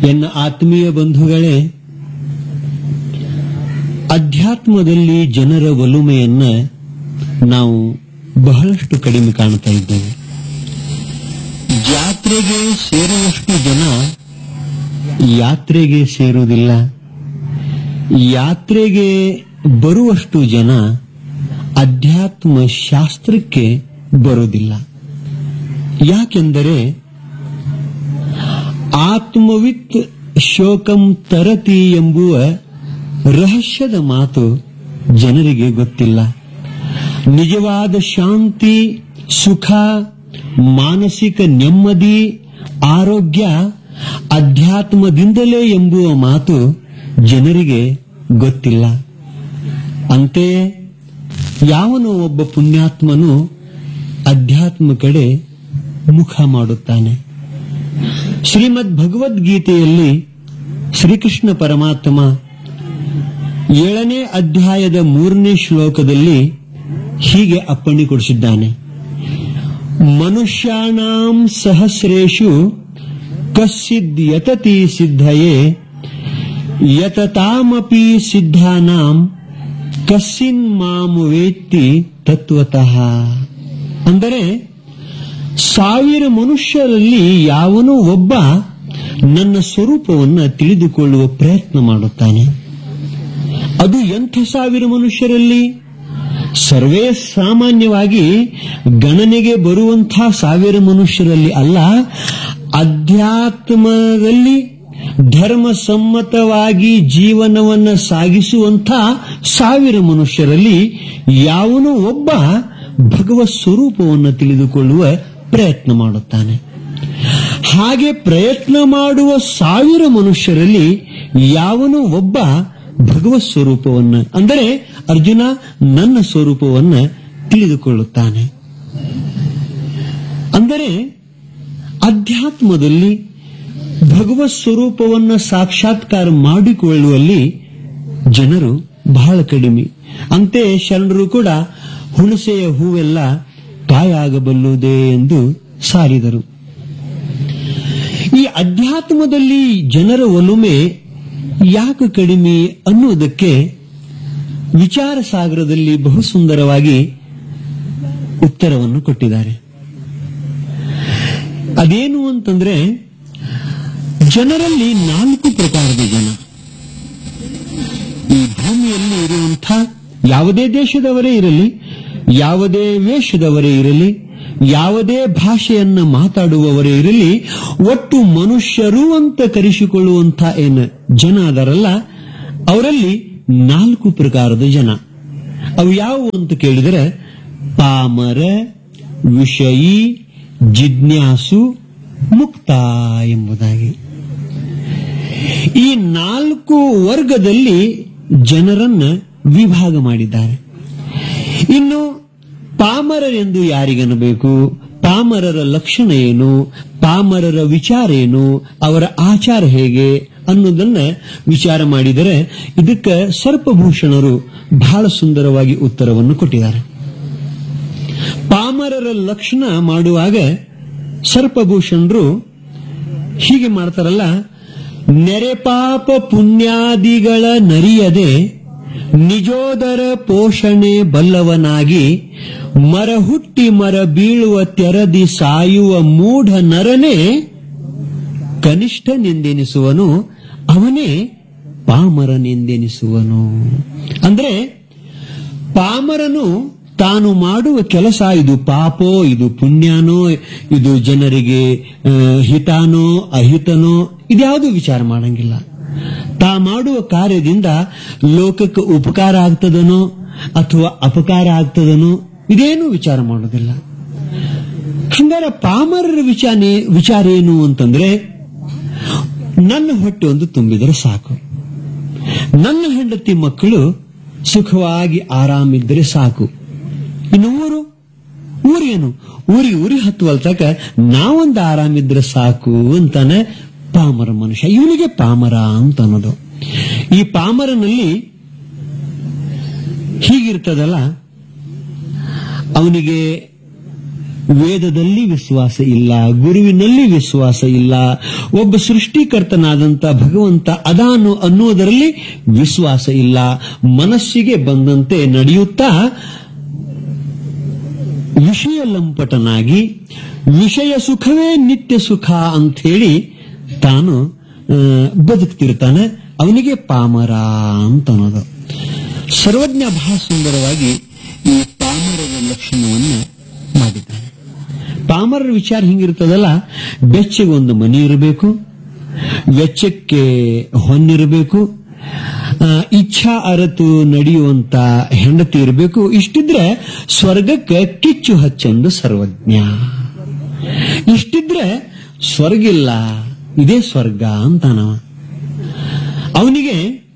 ಎನ್ನ ಆತ್ಮೀಯ ಬಂಧುಗಳೇ ಅಧ್ಯಾತ್ಮದಲ್ಲಿ ಜನರ ಒಲುಮೆಯನ್ನ ನಾವು ಬಹಳಷ್ಟು ಕಡಿಮೆ ಕಾಣ್ತಾ ಇದ್ದೇವೆ ಜಾತ್ರೆಗೆ ಸೇರುವಷ್ಟು ಜನ ಯಾತ್ರೆಗೆ ಸೇರುವುದಿಲ್ಲ ಯಾತ್ರೆಗೆ ಬರುವಷ್ಟು ಜನ ಅಧ್ಯಾತ್ಮ ಶಾಸ್ತ್ರಕ್ಕೆ ಬರುವುದಿಲ್ಲ ಯಾಕೆಂದರೆ ಆತ್ಮವಿತ್ ಶೋಕಂ ತರತಿ ಎಂಬುವ ರಹಸ್ಯದ ಮಾತು ಜನರಿಗೆ ಗೊತ್ತಿಲ್ಲ ನಿಜವಾದ ಶಾಂತಿ ಸುಖ ಮಾನಸಿಕ ನೆಮ್ಮದಿ ಆರೋಗ್ಯ ಅಧ್ಯಾತ್ಮದಿಂದಲೇ ಎಂಬುವ ಮಾತು ಜನರಿಗೆ ಗೊತ್ತಿಲ್ಲ ಅಂತೆಯೇ ಯಾವನೋ ಒಬ್ಬ ಪುಣ್ಯಾತ್ಮನು ಅಧ್ಯಾತ್ಮ ಕಡೆ ಮುಖ ಮಾಡುತ್ತಾನೆ ಶ್ರೀಮದ್ ಭಗವದ್ಗೀತೆಯಲ್ಲಿ ಶ್ರೀಕೃಷ್ಣ ಪರಮಾತ್ಮ ಏಳನೇ ಅಧ್ಯಾಯದ ಮೂರನೇ ಶ್ಲೋಕದಲ್ಲಿ ಹೀಗೆ ಅಪ್ಪಣೆ ಕೊಡಿಸಿದ್ದಾನೆ ಮನುಷ್ಯಾಣಾಂ ಸಹಸ್ರೇಷು ಕಸ್ಸಿದ್ ಯತತಿ ಸಿದ್ಧಯೇ ಯತತಾಮಪಿ ಸಿದ್ಧಾನಾಂ ಕಸ್ಸಿನ್ ಮಾಂ ವೇತ್ತಿ ತತ್ವತಃ ಅಂದರೆ ಸಾವಿರ ಮನುಷ್ಯರಲ್ಲಿ ಯಾವನೋ ಒಬ್ಬ ನನ್ನ ಸ್ವರೂಪವನ್ನು ತಿಳಿದುಕೊಳ್ಳುವ ಪ್ರಯತ್ನ ಮಾಡುತ್ತಾನೆ ಅದು ಎಂಥ ಸಾವಿರ ಮನುಷ್ಯರಲ್ಲಿ ಸರ್ವೇ ಸಾಮಾನ್ಯವಾಗಿ ಗಣನೆಗೆ ಬರುವಂತಹ ಸಾವಿರ ಮನುಷ್ಯರಲ್ಲಿ ಅಲ್ಲ ಅಧ್ಯಾತ್ಮದಲ್ಲಿ ಧರ್ಮ ಸಮ್ಮತವಾಗಿ ಜೀವನವನ್ನ ಸಾಗಿಸುವಂಥ ಸಾವಿರ ಮನುಷ್ಯರಲ್ಲಿ ಯಾವನೋ ಒಬ್ಬ ಭಗವತ್ ಸ್ವರೂಪವನ್ನು ತಿಳಿದುಕೊಳ್ಳುವ ಪ್ರಯತ್ನ ಮಾಡುತ್ತಾನೆ ಹಾಗೆ ಪ್ರಯತ್ನ ಮಾಡುವ ಸಾವಿರ ಮನುಷ್ಯರಲ್ಲಿ ಯಾವನೋ ಒಬ್ಬ ಭಗವತ್ ಸ್ವರೂಪವನ್ನ ಅಂದರೆ ಅರ್ಜುನ ನನ್ನ ಸ್ವರೂಪವನ್ನ ತಿಳಿದುಕೊಳ್ಳುತ್ತಾನೆ ಅಂದರೆ ಅಧ್ಯಾತ್ಮದಲ್ಲಿ ಭಗವತ್ ಸ್ವರೂಪವನ್ನ ಸಾಕ್ಷಾತ್ಕಾರ ಮಾಡಿಕೊಳ್ಳುವಲ್ಲಿ ಜನರು ಬಹಳ ಕಡಿಮೆ ಅಂತೆ ಶರಣರು ಕೂಡ ಹುಣಸೆಯ ಹೂವೆಲ್ಲ ಕಾಯಾಗಬಲ್ಲುದೇ ಎಂದು ಸಾರಿದರು ಈ ಅಧ್ಯಾತ್ಮದಲ್ಲಿ ಜನರ ಒಲುಮೆ ಯಾಕೆ ಕಡಿಮೆ ಅನ್ನುವುದಕ್ಕೆ ವಿಚಾರ ಸಾಗರದಲ್ಲಿ ಬಹು ಸುಂದರವಾಗಿ ಉತ್ತರವನ್ನು ಕೊಟ್ಟಿದ್ದಾರೆ ಅದೇನು ಅಂತಂದ್ರೆ ಜನರಲ್ಲಿ ನಾಲ್ಕು ಪ್ರಕಾರದ ಜನ ಈ ಭೂಮಿಯಲ್ಲಿ ಇರುವಂಥ ಯಾವುದೇ ದೇಶದವರೇ ಇರಲಿ ಯಾವುದೇ ವೇಷದವರೇ ಇರಲಿ ಯಾವುದೇ ಭಾಷೆಯನ್ನ ಮಾತಾಡುವವರೇ ಇರಲಿ ಒಟ್ಟು ಮನುಷ್ಯರು ಅಂತ ಕರೆಸಿಕೊಳ್ಳುವಂಥ ಏನು ಜನ ಅದರಲ್ಲ ಅವರಲ್ಲಿ ನಾಲ್ಕು ಪ್ರಕಾರದ ಜನ ಅವು ಯಾವುವು ಅಂತ ಕೇಳಿದರೆ ಪಾಮರ ವಿಷಯಿ ಜಿಜ್ಞಾಸು ಮುಕ್ತ ಎಂಬುದಾಗಿ ಈ ನಾಲ್ಕು ವರ್ಗದಲ್ಲಿ ಜನರನ್ನ ವಿಭಾಗ ಮಾಡಿದ್ದಾರೆ ಇನ್ನು ಪಾಮರರೆಂದು ಯಾರಿಗನಬೇಕು ಪಾಮರರ ಲಕ್ಷಣ ಏನು ಪಾಮರರ ವಿಚಾರ ಏನು ಅವರ ಆಚಾರ ಹೇಗೆ ಅನ್ನೋದನ್ನ ವಿಚಾರ ಮಾಡಿದರೆ ಇದಕ್ಕೆ ಸರ್ಪಭೂಷಣರು ಬಹಳ ಸುಂದರವಾಗಿ ಉತ್ತರವನ್ನು ಕೊಟ್ಟಿದ್ದಾರೆ ಪಾಮರರ ಲಕ್ಷಣ ಮಾಡುವಾಗ ಸರ್ಪಭೂಷಣರು ಹೀಗೆ ಮಾಡ್ತಾರಲ್ಲ ನೆರೆ ಪಾಪ ಪುಣ್ಯಾದಿಗಳ ನರಿಯದೆ ನಿಜೋದರ ಪೋಷಣೆ ಬಲ್ಲವನಾಗಿ ಮರ ಹುಟ್ಟಿ ಮರ ಬೀಳುವ ತೆರದಿ ಸಾಯುವ ಮೂಢ ನರನೇ ಕನಿಷ್ಠನೆಂದೆನಿಸುವನು ಅವನೇ ಪಾಮರನೆಂದೆನಿಸುವನು ಅಂದ್ರೆ ಪಾಮರನು ತಾನು ಮಾಡುವ ಕೆಲಸ ಇದು ಪಾಪೋ ಇದು ಪುಣ್ಯನೋ ಇದು ಜನರಿಗೆ ಆ, ಹಿತಾನೋ ಅಹಿತನೋ ಇದ್ಯಾವುದು ವಿಚಾರ ಮಾಡಂಗಿಲ್ಲ ತಾ ಮಾಡುವ ಕಾರ್ಯದಿಂದ ಲೋಕಕ್ಕೆ ಉಪಕಾರ ಆಗ್ತದನೋ ಅಥವಾ ಅಪಕಾರ ಆಗ್ತದನೋ ಇದೇನು ವಿಚಾರ ಮಾಡೋದಿಲ್ಲ ಹಂಗಾರೆ ಪಾಮರರ ವಿಚಾರ ವಿಚಾರ ಏನು ಅಂತಂದ್ರೆ ನನ್ನ ಹೊಟ್ಟೆ ಒಂದು ತುಂಬಿದರೆ ಸಾಕು ನನ್ನ ಹೆಂಡತಿ ಮಕ್ಕಳು ಸುಖವಾಗಿ ಆರಾಮಿದ್ದರೆ ಸಾಕು ಇನ್ನು ಊರು ಊರೇನು ಊರಿಗೆ ಊರಿ ಹತ್ತುವಲ್ ತಕ ನಾವೊಂದು ಆರಾಮಿದ್ರೆ ಸಾಕು ಅಂತಾನೆ ಪಾಮರ ಮನುಷ್ಯ ಇವನಿಗೆ ಪಾಮರ ಅಂತ ಅನ್ನೋದು ಈ ಪಾಮರನಲ್ಲಿ ಹೀಗಿರ್ತದಲ್ಲ ಅವನಿಗೆ ವೇದದಲ್ಲಿ ವಿಶ್ವಾಸ ಇಲ್ಲ ಗುರುವಿನಲ್ಲಿ ವಿಶ್ವಾಸ ಇಲ್ಲ ಒಬ್ಬ ಸೃಷ್ಟಿಕರ್ತನಾದಂತ ಭಗವಂತ ಅದಾನು ಅನ್ನುವುದರಲ್ಲಿ ವಿಶ್ವಾಸ ಇಲ್ಲ ಮನಸ್ಸಿಗೆ ಬಂದಂತೆ ನಡೆಯುತ್ತಾ ವಿಷಯ ಲಂಪಟನಾಗಿ ವಿಷಯ ಸುಖವೇ ನಿತ್ಯ ಸುಖ ಅಂಥೇಳಿ ತಾನು ಆ, ಬದುಕ್ತಿರ್ತಾನೆ ಅವನಿಗೆ ಪಾಮರ ಅಂತ ಅನ್ನೋದು ಸರ್ವಜ್ಞ ಬಹಳ ಸುಂದರವಾಗಿ ಈ ಪಾಮರದ ಲಕ್ಷಣವನ್ನು ಮಾಡಿದ್ದಾನೆ ಪಾಮರರ ವಿಚಾರ ಹಿಂಗಿರ್ತದಲ್ಲ ಬೆಚ್ಚಗೆ ಒಂದು ಮನೆ ಇರಬೇಕು ವೆಚ್ಚಕ್ಕೆ ಹೊನ್ನಿರಬೇಕು ಆ, ಇಚ್ಛಾ ಅರತು ನಡೆಯುವಂತ ಹೆಂಡತಿ ಇರಬೇಕು ಇಷ್ಟಿದ್ರೆ ಸ್ವರ್ಗಕ್ಕೆ ಕಿಚ್ಚು ಹಚ್ಚೆಂದು ಸರ್ವಜ್ಞ ಇಷ್ಟಿದ್ರೆ ಸ್ವರ್ಗಿಲ್ಲ ಇದೇ ಸ್ವರ್ಗ ಅಂತಾನವ ಅವನಿಗೆ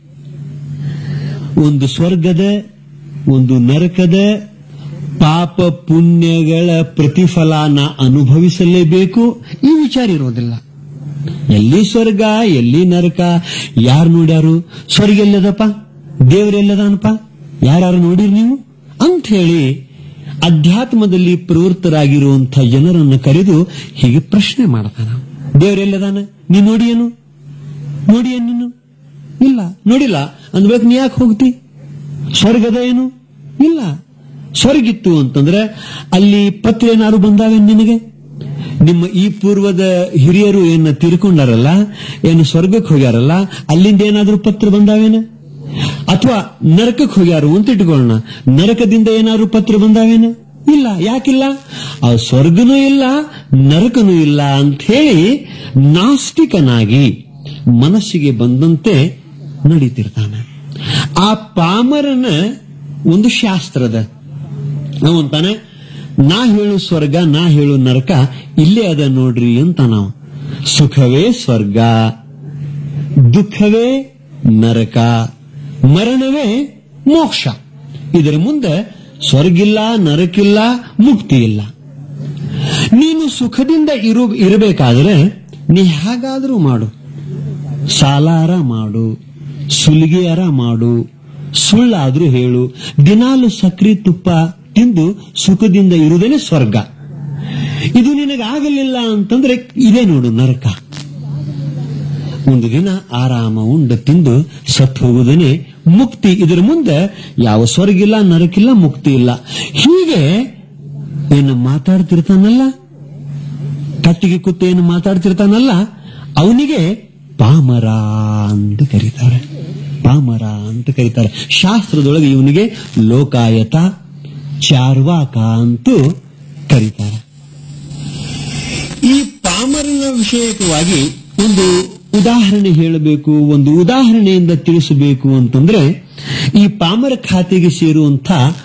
ಒಂದು ಸ್ವರ್ಗದ ಒಂದು ನರಕದ ಪಾಪ ಪುಣ್ಯಗಳ ಪ್ರತಿಫಲನ ಅನುಭವಿಸಲೇಬೇಕು ಈ ವಿಚಾರ ಇರೋದಿಲ್ಲ ಎಲ್ಲಿ ಸ್ವರ್ಗ ಎಲ್ಲಿ ನರಕ ಯಾರು ನೋಡ್ಯಾರು ಸ್ವರ್ಗ ಎಲ್ಲದಪ್ಪ ದೇವರೆಲ್ಲದಾನಪ್ಪ ಯಾರು ನೋಡಿರಿ ನೀವು ಅಂತ ಹೇಳಿ ಅಧ್ಯಾತ್ಮದಲ್ಲಿ ಪ್ರವೃತ್ತರಾಗಿರುವಂಥ ಜನರನ್ನು ಕರೆದು ಹೀಗೆ ಪ್ರಶ್ನೆ ಮಾಡ್ತಾನ ದೇವರೆಲ್ಲದಾನ ನೀ ನೋಡಿಯೇನು ನೋಡಿಯ ನೀನು ಇಲ್ಲ ನೋಡಿಲ್ಲ ಅಂದ್ಬೇಕು ನೀ ಯಾಕೆ ಹೋಗ್ತಿ ಸ್ವರ್ಗದ ಏನು ಇಲ್ಲ ಸ್ವರ್ಗಿತ್ತು ಅಂತಂದ್ರೆ ಅಲ್ಲಿ ಪತ್ರ ಏನಾರು ಬಂದಾವೆ ನಿನಗೆ ನಿಮ್ಮ ಈ ಪೂರ್ವದ ಹಿರಿಯರು ಏನ ತೀರ್ಕೊಂಡಾರಲ್ಲ ಏನು ಸ್ವರ್ಗಕ್ಕೆ ಹೋಗ್ಯಾರಲ್ಲ ಅಲ್ಲಿಂದ ಏನಾದ್ರೂ ಪತ್ರ ಬಂದಾವೇನ ಅಥವಾ ನರಕಕ್ಕೆ ಹೋಗ್ಯಾರು ಅಂತ ಇಟ್ಕೊಳ್ಳೋಣ ನರಕದಿಂದ ಏನಾದ್ರು ಪತ್ರ ಬಂದಾವೇನ ಇಲ್ಲ ಯಾಕಿಲ್ಲ ಆ ಸ್ವರ್ಗನೂ ಇಲ್ಲ ನರಕನೂ ಇಲ್ಲ ಅಂತ ಹೇಳಿ ನಾಸ್ತಿಕನಾಗಿ ಮನಸ್ಸಿಗೆ ಬಂದಂತೆ ನಡೀತಿರ್ತಾನೆ ಆ ಪಾಮರನ ಒಂದು ಶಾಸ್ತ್ರದ ಅಂತಾನೆ ನಾ ಹೇಳು ಸ್ವರ್ಗ ನಾ ಹೇಳು ನರಕ ಇಲ್ಲೇ ಅದ ನೋಡ್ರಿ ಅಂತ ನಾವು ಸುಖವೇ ಸ್ವರ್ಗ ದುಃಖವೇ ನರಕ ಮರಣವೇ ಮೋಕ್ಷ ಇದರ ಮುಂದೆ ಸ್ವರ್ಗಿಲ್ಲ ನರಕಿಲ್ಲ ಮುಕ್ತಿ ಇಲ್ಲ ನೀನು ಸುಖದಿಂದ ಇರು ಇರಬೇಕಾದ್ರೆ ನೀ ಹೇಗಾದ್ರೂ ಮಾಡು ಸಾಲಾರ ಮಾಡು ಸುಲಿಗೆಯರ ಮಾಡು ಸುಳ್ಳಾದ್ರೂ ಹೇಳು ದಿನಾಲು ಸಕ್ರಿ ತುಪ್ಪ ತಿಂದು ಸುಖದಿಂದ ಇರುವುದೇನೆ ಸ್ವರ್ಗ ಇದು ನಿನಗಾಗಲಿಲ್ಲ ಅಂತಂದ್ರೆ ಇದೇ ನೋಡು ನರಕ ಒಂದು ದಿನ ಆರಾಮ ಉಂಡು ತಿಂದು ಸತ್ತು ಹೋಗುವುದನೇ ಮುಕ್ತಿ ಇದರ ಮುಂದೆ ಯಾವ ಸ್ವರ್ಗಿಲ್ಲ ನರಕಿಲ್ಲ ಮುಕ್ತಿ ಇಲ್ಲ ಹೀಗೆ ಏನು ಮಾತಾಡ್ತಿರ್ತಾನಲ್ಲ ಕಟ್ಟಿಗೆ ಕುತ್ತು ಏನು ಮಾತಾಡ್ತಿರ್ತಾನಲ್ಲ ಅವನಿಗೆ ಪಾಮರ ಅಂತ ಕರೀತಾರೆ ಪಾಮರ ಅಂತ ಕರೀತಾರೆ ಶಾಸ್ತ್ರದೊಳಗೆ ಇವನಿಗೆ ಲೋಕಾಯತ ಚಾರ್ವಾಕ ಅಂತೂ ಕರೀತಾರೆ ಈ ಪಾಮರನ ವಿಷಯಕವಾಗಿ ಒಂದು ಉದಾಹರಣೆ ಹೇಳಬೇಕು ಒಂದು ಉದಾಹರಣೆಯಿಂದ ತಿಳಿಸಬೇಕು ಅಂತಂದ್ರೆ ಈ ಪಾಮರ ಖಾತೆಗೆ ಸೇರುವಂತ